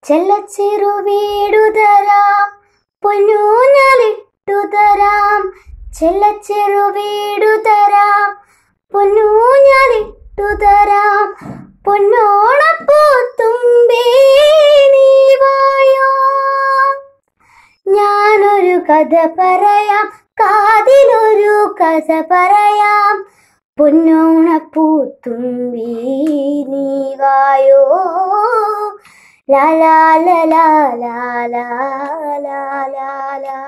ചെല്ലച്ചെറു വീടു തരാം പൊന്നൂഞ്ഞാലിട്ടു തരാം ചെല്ലച്ചെറു വീടു തരാം പൊന്നൂഞ്ഞാലിട്ടു തരാം പൊന്നോണപ്പൂത്തുമ്പേ നീ വായോ ഞാനൊരു കഥ പറയാം കാതിലൊരു കഥ പറയാം പൊന്നോണപ്പൂത്തുമ്പി നീ വായോ ലാലാ ലാലാ ലാലാ ലാലാ ലാ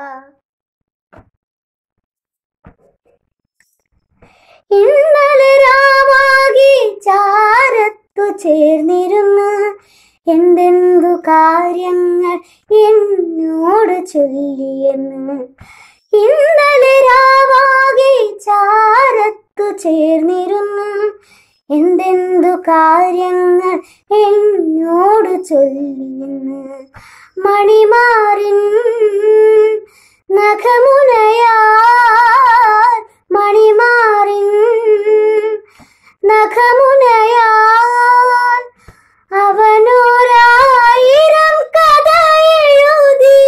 ഇന്നലെ രാവാകി ചാരത്തു ചേർന്നിരുന്ന് എന്തെന്തു കാര്യങ്ങൾ എന്നോട് ചൊല്ലിയെന്ന് ഇന്നലെ രാവാകി ചാരത്തു ചേർന്നിരുന്ന് എന്തെന്തു കാര്യങ്ങൾ എന്നോട് ചൊല്ലിയെന്ന് മണിമാറിൻ നഖമുനയാൽ മണിമാറിൻ നഖമുനയാൽ അവനോരായിരം കഥ എഴുതി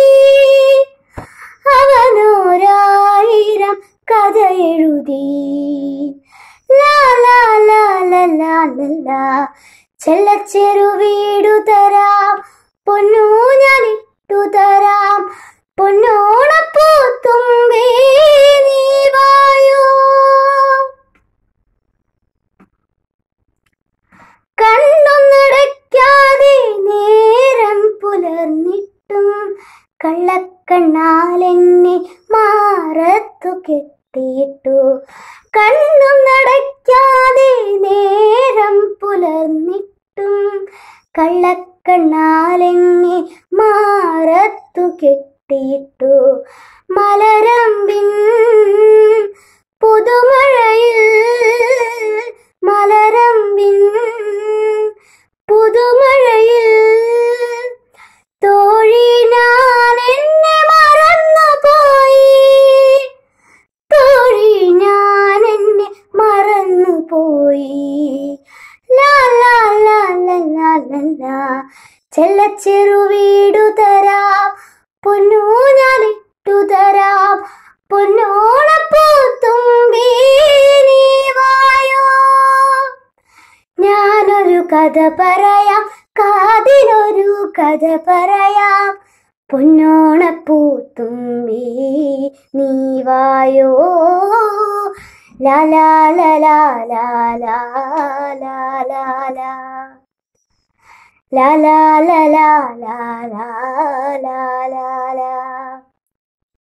അവനോരായിരം കഥ എഴുതി ലാ ലാ ലാ ലാ ലാ ലാ ലാ ചെല്ലച്ചെറു വീടു തരാം പൊന്നൂഞ്ഞാലിട്ടു തരാം പൊന്നോണപ്പൂത്തുമ്പേ നീ വായോ കണ്ണൊന്നടയ്ക്കാതെ നേരം പുലർന്നിട്ടും കള്ളക്കണ്ണാലെന്നെ മാറത്തു കെട്ടിയിട്ടു കണ്ണൊന്നടയ്ക്കാതെ നേരം പുലർന്നിട്ടും കള്ളക്കണ്ണാലെന്നെ മാറത്തു കെട്ടിയിട്ടു മലരമ്പിൻ പുതുമഴയിൽ മലരമ്പിൻ പുതുമഴയിൽ തോഴി ഞാൻ എന്നെ മറന്നു പോയി തോഴി ഞാൻ എന്നെ മറന്നു പോയി ലാ ലാ ലാ ലാ ലാ ലാ ലാ ചെല്ലച്ചെറു വീടു തരാം പൊന്നൂഞ്ഞാലിട്ടു തരാം പൊന്നോണപ്പൂത്തുമ്പി നീ വായോ ഞാനൊരു കഥ പറയാം കാതിലൊരു കഥ പറയാം പൊന്നോണപ്പൂത്തുമ്പി നീ വായോ ലാലാ ലാലാ ലാലാ ലാലാ ലാലാ ലാലാ ലാലാ ലാലാ